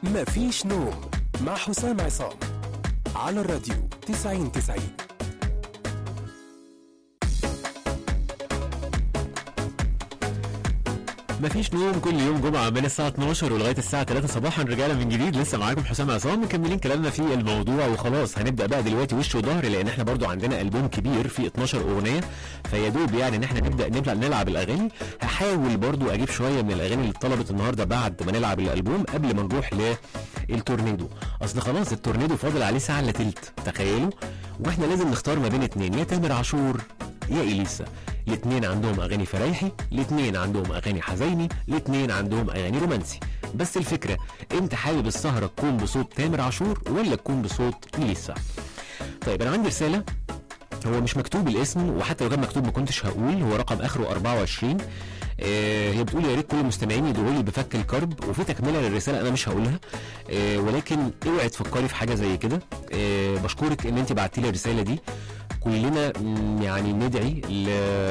مفيش نوم مع حسام عصام على الراديو 90 90 مفيش نوم كل يوم جمعة من الساعة 12 ولغاية الساعة 3 صباحا رجعنا من جديد لسه معاكم حسام عصام مكملين كلامنا في الموضوع وخلاص هنبدأ بقى دلوقتي وش وظهر لأن احنا برضو عندنا ألبوم كبير فيه 12 أغنية فيا دوب يعني ان احنا نبدأ نبدأ نلعب الأغاني هحاول برضو أجيب شوية من الأغاني اللي اتطلبت النهاردة بعد ما نلعب الألبوم قبل ما نروح للتورنيدو أصل خلاص التورنيدو فاضل عليه ساعة إلا تلت تخيلوا واحنا لازم نختار ما بين اتنين يا تامر عاشور يا إليسا الاتنين عندهم اغاني فرايحي الاتنين عندهم اغاني حزيني الاتنين عندهم اغاني رومانسي بس الفكره انت حابب السهره تكون بصوت تامر عاشور ولا تكون بصوت اليسا طيب انا عندي رساله هو مش مكتوب الاسم وحتى لو كان مكتوب ما كنتش هقول هو رقم اخره 24 آه هي بتقول يا ريت كل المستمعين يدعوا لي بفك الكرب وفي تكمله للرساله انا مش هقولها آه ولكن اوعي تفكري في حاجه زي كده آه بشكرك ان انت بعتي لي الرساله دي كلنا م، يعني ندعي ل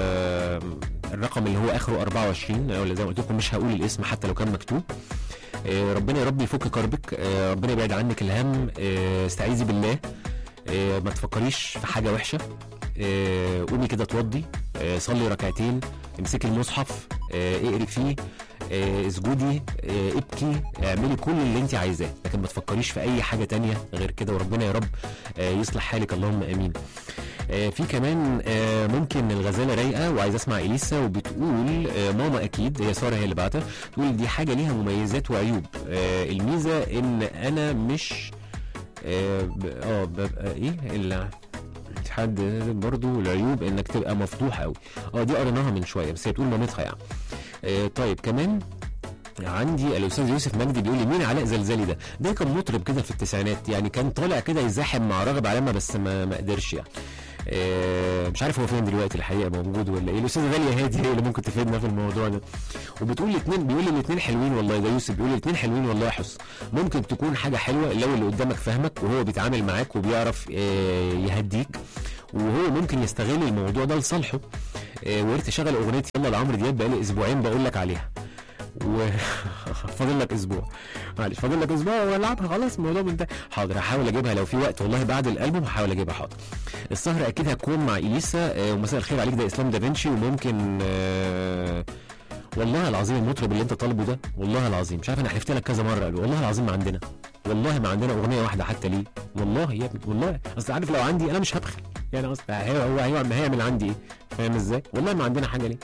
الرقم اللي هو اخره 24 ولا زي ما قلت لكم مش هقول الاسم حتى لو كان مكتوب آه، ربنا يا رب يفك كربك آه، ربنا يبعد عنك الهم آه، استعيذي بالله آه، ما تفكريش في حاجه وحشه آه، قومي كده توضي آه، صلي ركعتين امسكي المصحف آه، اقري فيه آه، اسجدي آه، ابكي اعملي كل اللي انت عايزاه لكن ما تفكريش في اي حاجه تانية غير كده وربنا يا رب آه، يصلح حالك اللهم امين آه، في كمان آه، ممكن الغزاله رايقه وعايز اسمع اليسا وبتقول آه، ماما اكيد هي ساره هي اللي بعتها تقول دي حاجه ليها مميزات وعيوب آه، الميزه ان انا مش اه ب- آه، ببقى ايه الا حد برضو العيوب انك تبقى مفتوح قوي اه دي قريناها من شويه بس هي بتقول مامتها يعني آه طيب كمان عندي الاستاذ يوسف مجدي بيقول لي مين علاء زلزالي ده؟ ده كان مطرب كده في التسعينات يعني كان طالع كده يزاحم مع راغب علامه بس ما ما قدرش يعني. آه مش عارف هو فين دلوقتي الحقيقه موجود ولا ايه الاستاذه داليا هادي هي اللي ممكن تفيدنا في الموضوع ده وبتقول الاثنين بيقول لي الاثنين حلوين والله ده يوسف بيقول الاثنين حلوين والله يا حس ممكن تكون حاجه حلوه لو اللي قدامك فاهمك وهو بيتعامل معاك وبيعرف آه يهديك وهو ممكن يستغل الموضوع ده لصالحه آه ويا ريت تشغل اغنيه يلا لعمرو دياب بقالي اسبوعين بقول لك عليها و فاضل لك اسبوع معلش فاضل لك اسبوع والعبها خلاص الموضوع منتهي حاضر هحاول اجيبها لو في وقت والله بعد الالبوم هحاول اجيبها حاضر السهره اكيد هتكون مع اليسا آه، ومساء الخير عليك ده اسلام دافنشي وممكن آه، والله العظيم المطرب اللي انت طالبه ده والله العظيم مش عارف انا حلفت لك كذا مره قالوا والله العظيم ما عندنا والله ما عندنا اغنيه واحده حتى ليه والله يا ابني والله اصل عارف لو عندي انا مش هبخل يعني اصل هو هو هيعمل هيعمل عندي ايه فاهم ازاي والله ما عندنا حاجه ليه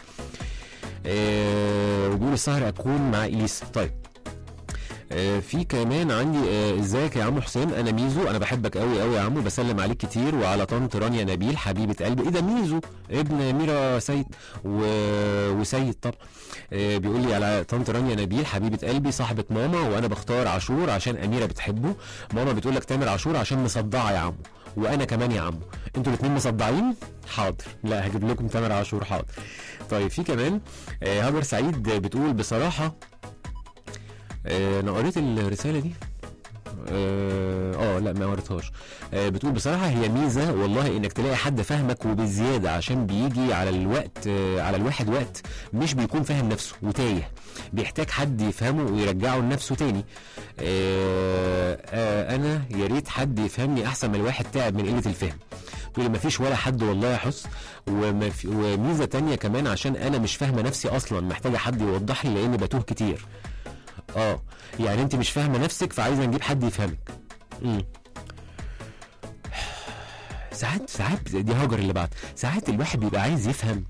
آه وبيقول السهر اكون مع اليسا طيب آه في كمان عندي آه ازيك يا عمو حسين انا ميزو انا بحبك قوي قوي يا عمو بسلم عليك كتير وعلى طنط رانيا نبيل حبيبه قلبي ايه ده ميزو ابن ميرا سيد و... وسيد طبعا آه بيقول لي على طنط رانيا نبيل حبيبه قلبي صاحبه ماما وانا بختار عاشور عشان اميره بتحبه ماما بتقول لك تامر عاشور عشان مصدعه يا عمو وانا كمان يا عمو انتوا الاثنين مصدعين حاضر لا هجيب لكم تامر عاشور حاضر طيب في كمان آه هاجر سعيد بتقول بصراحه آه، انا قريت الرساله دي اه آه، لا ما قريتهاش آه بتقول بصراحه هي ميزه والله انك تلاقي حد فاهمك وبزياده عشان بيجي على الوقت آه على الواحد وقت مش بيكون فاهم نفسه وتايه بيحتاج حد يفهمه ويرجعه لنفسه تاني آه آه انا يا ريت حد يفهمني احسن من الواحد تعب من قله الفهم تقول ما فيش ولا حد والله يا حس وما في وميزه تانية كمان عشان انا مش فاهمه نفسي اصلا محتاجه حد يوضح لي لاني بتوه كتير اه يعني انت مش فاهمه نفسك فعايزه نجيب حد يفهمك امم ساعات ساعات دي هاجر اللي بعد ساعات الواحد بيبقى عايز يفهم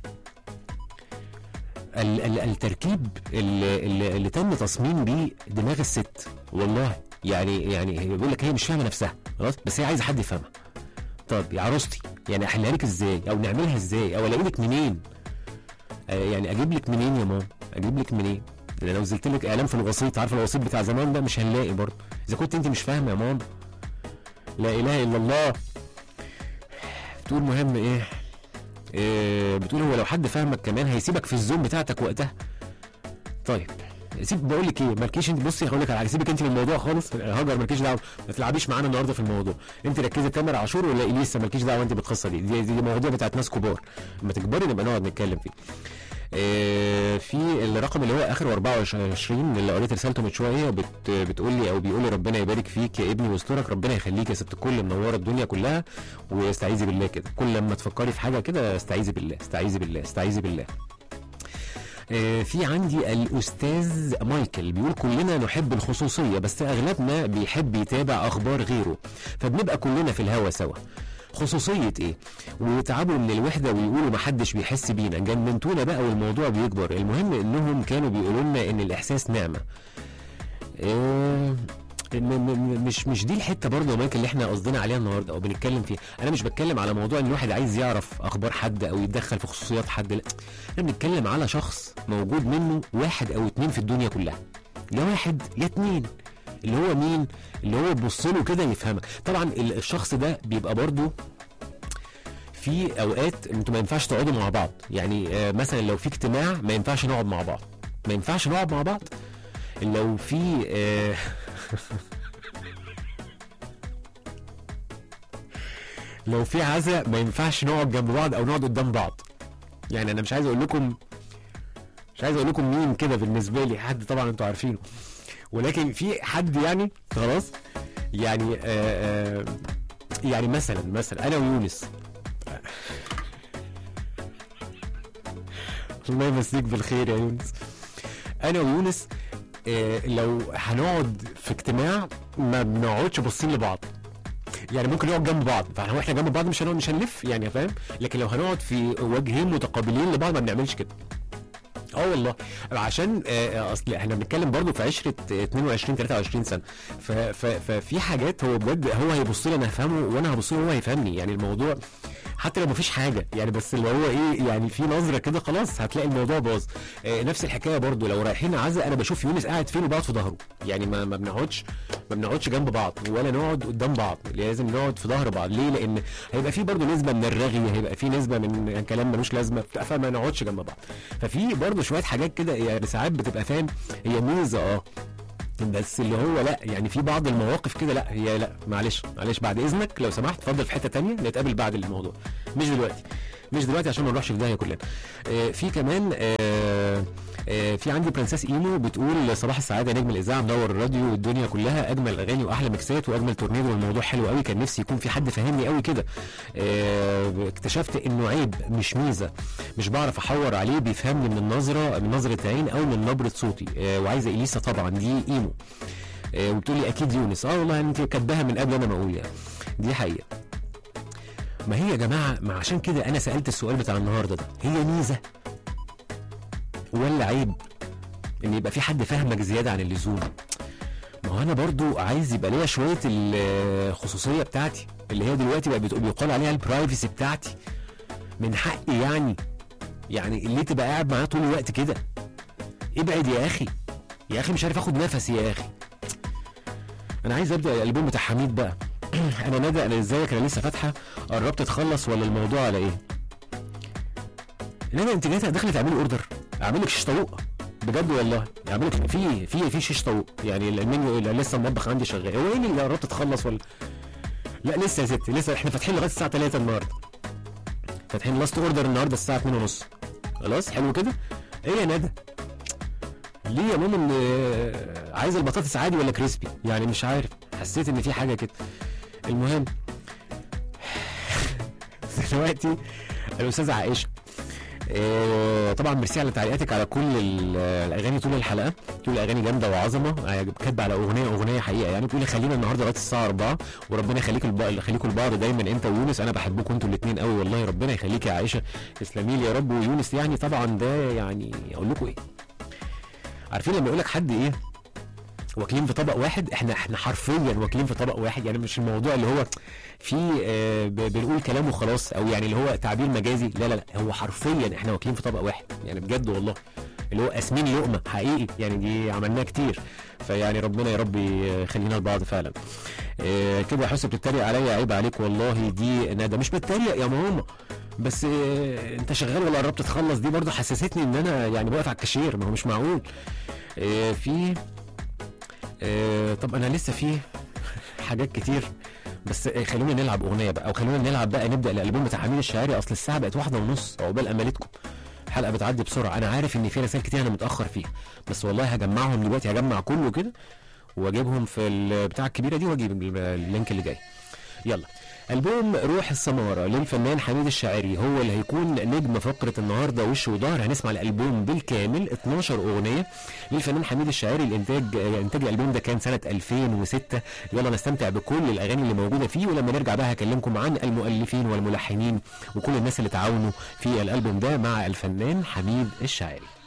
ال ال التركيب اللي, اللي, اللي تم تصميم بيه دماغ الست والله يعني يعني هي بيقول لك هي مش فاهمه نفسها خلاص بس هي عايزه حد يفهمها طب يا عروستي يعني احلها لك ازاي او نعملها ازاي او الاقي لك منين آه يعني اجيب لك منين يا ماما اجيب لك منين لان لو نزلت لك اعلان في الوسيط عارف الوسيط بتاع زمان ده مش هنلاقي برضه اذا كنت انت مش فاهمه يا ماما لا اله الا الله بتقول مهم ايه إيه بتقول هو لو حد فاهمك كمان هيسيبك في الزوم بتاعتك وقتها طيب سيب بقول لك ايه مالكيش انت بصي هقول لك على حاجه سيبك انت من الموضوع خالص هاجر مالكيش دعوه ما تلعبيش معانا النهارده في الموضوع انت ركزي تامر عاشور ولا اليسا مالكيش دعوه انت بالقصه دي دي, دي مواضيع بتاعت ناس كبار لما تكبري نبقى نقعد نتكلم فيه آه، في الرقم اللي هو اخر 24 اللي قريت رسالته من شويه بت بتقول لي او بيقول لي ربنا يبارك فيك يا ابني ويسترك ربنا يخليك يا ست الكل منوره الدنيا كلها واستعيذي بالله كده كل لما تفكري في حاجه كده استعيذي بالله استعيذي بالله استعيذي بالله آه، في عندي الاستاذ مايكل بيقول كلنا نحب الخصوصيه بس اغلبنا بيحب يتابع اخبار غيره فبنبقى كلنا في الهوا سوا خصوصية ايه؟ ويتعبوا من الوحدة ويقولوا محدش بيحس بينا جننتونا بقى والموضوع بيكبر المهم انهم كانوا بيقولوا لنا ان الاحساس نعمة إيه م- م- مش مش دي الحته برضه يا مايكل اللي احنا قصدنا عليها النهارده او بنتكلم فيها انا مش بتكلم على موضوع ان الواحد عايز يعرف اخبار حد او يتدخل في خصوصيات حد لا احنا بنتكلم على شخص موجود منه واحد او اتنين في الدنيا كلها يا واحد يا اتنين اللي هو مين اللي هو تبص له كده يفهمك طبعا ال- الشخص ده بيبقى برضه في اوقات انتوا ما ينفعش تقعدوا مع بعض يعني آه، مثلا لو في اجتماع ما ينفعش نقعد مع بعض ما ينفعش نقعد مع بعض لو في آه، لو في عزاء ما ينفعش نقعد جنب بعض او نقعد قدام بعض يعني انا مش عايز اقول لكم مش عايز اقول لكم مين كده بالنسبه لي حد طبعا انتوا عارفينه ولكن في حد يعني خلاص يعني آه آه يعني مثلا مثلا انا ويونس الله يمسيك بالخير يا يونس انا ويونس آه لو هنقعد في اجتماع ما بنقعدش باصين لبعض يعني ممكن نقعد جنب بعض فاحنا واحنا جنب بعض مش هنقعد مش هنلف يعني فاهم لكن لو هنقعد في وجهين متقابلين لبعض ما بنعملش كده اه والله عشان آه، آه، اصل احنا بنتكلم برضو في عشره آه، 22 23 سنه ف- ف- ففي حاجات هو بجد هو هيبص لي انا هفهمه وانا هبص له هو هيفهمني يعني الموضوع حتى لو مفيش حاجه يعني بس اللي هو ايه يعني في نظره كده خلاص هتلاقي الموضوع باظ آه، نفس الحكايه برضو لو رايحين عزا انا بشوف يونس قاعد فين وبقعد في ظهره يعني ما ما بنقعدش ما بنقعدش جنب بعض ولا نقعد قدام بعض لازم نقعد في ظهر بعض ليه لان هيبقى في برضو نسبه من الرغي هيبقى في نسبه من كلام ملوش لازمه بتاع، فما نقعدش جنب بعض ففي برضو شويه حاجات كده يعني ساعات بتبقى فاهم هي ميزه اه بس اللي هو لا يعني في بعض المواقف كده لا هي لا معلش معلش بعد اذنك لو سمحت اتفضل في حته تانية نتقابل بعد الموضوع مش دلوقتي مش دلوقتي عشان ما نروحش في داهيه كلنا آه في كمان آه آه في عندي برنسس ايمو بتقول صباح السعاده نجم الاذاعه منور الراديو والدنيا كلها اجمل اغاني واحلى ميكسات واجمل تورنيدو والموضوع حلو قوي كان نفسي يكون في حد فاهمني قوي كده آه اكتشفت انه عيب مش ميزه مش بعرف احور عليه بيفهمني من النظره من نظره عين او من نبره صوتي آه وعايزه اليسا طبعا دي ايمو آه وبتقول لي اكيد يونس اه والله انت كاتباها من قبل انا ما اقول يعني دي حقيقه ما هي يا جماعه ما عشان كده انا سالت السؤال بتاع النهارده ده هي ميزه ولا عيب ان يبقى في حد فاهمك زياده عن اللزوم ما هو انا برضو عايز يبقى ليا شويه الخصوصيه بتاعتي اللي هي دلوقتي بقى بتق- بيقال عليها البرايفسي بتاعتي من حقي يعني يعني ليه تبقى قاعد معاه طول الوقت كده ابعد يا اخي يا اخي مش عارف اخد نفسي يا اخي انا عايز ابدا الالبوم بتاع حميد بقى انا ندى انا ازيك انا لسه فاتحه قربت تخلص ولا الموضوع على ايه ندى انت جايه داخله تعملي اوردر اعمل لك شيش طاووق بجد والله اعمل لك في في في شيش طاووق يعني المنيو اللي لسه المطبخ عندي شغال هو ايه اللي قربت تخلص ولا لا لسه يا ستي لسه احنا فاتحين لغايه الساعه 3 النهارده فاتحين لاست اوردر النهارده الساعه 2 ونص خلاص حلو كده ايه يا ندى ليه يا ماما ان آه، عايز البطاطس عادي ولا كريسبي يعني مش عارف حسيت ان في حاجه كده المهم دلوقتي الاستاذه عائشه آه، طبعا ميرسي على تعليقاتك على كل ال- الاغاني طول الحلقه تقول اغاني جامده وعظمه آه، كاتبه على اغنيه اغنيه حقيقه يعني تقولي خلينا النهارده لغايه الساعه 4 وربنا يخليك الب... يخليكم لبعض دايما انت ويونس انا بحبكم انتوا الاثنين قوي والله ربنا يخليك يا عائشه تسلمي لي يا رب ويونس يعني طبعا ده يعني اقول لكم ايه عارفين لما يقول لك حد ايه واكلين في طبق واحد احنا احنا حرفيا واكلين في طبق واحد يعني مش الموضوع اللي هو في آه، ب- بنقول كلام وخلاص او يعني اللي هو تعبير مجازي لا لا لا هو حرفيا احنا واكلين في طبق واحد يعني بجد والله اللي هو قاسمين لقمه حقيقي يعني دي عملناها كتير فيعني ربنا يا رب يخلينا لبعض فعلا آه، كده يا حسن بتتريق عليا عيب عليك والله دي ندى مش بتريق يا ماما بس آه، انت شغال ولا قربت تخلص دي برضو حسستني ان انا يعني واقف على الكاشير ما هو مش معقول آه، في آه، طب انا لسه في حاجات كتير بس آه، خلونا نلعب اغنيه بقى او خلونا نلعب بقى نبدا الالبوم بتاع حميد الشاعري اصل الساعه بقت واحدة ونص عقبال امالتكم الحلقه بتعدي بسرعه انا عارف ان في رسائل كتير انا متاخر فيها بس والله هجمعهم دلوقتي هجمع كله كده واجيبهم في البتاع الكبيره دي واجيب اللينك اللي جاي يلا ألبوم روح السمارة للفنان حميد الشاعري هو اللي هيكون نجم فقرة النهاردة وش وظهر هنسمع الألبوم بالكامل 12 أغنية للفنان حميد الشاعري الإنتاج إنتاج الألبوم ده كان سنة 2006 يلا نستمتع بكل الأغاني اللي موجودة فيه ولما نرجع بقى هكلمكم عن المؤلفين والملحنين وكل الناس اللي تعاونوا في الألبوم ده مع الفنان حميد الشاعري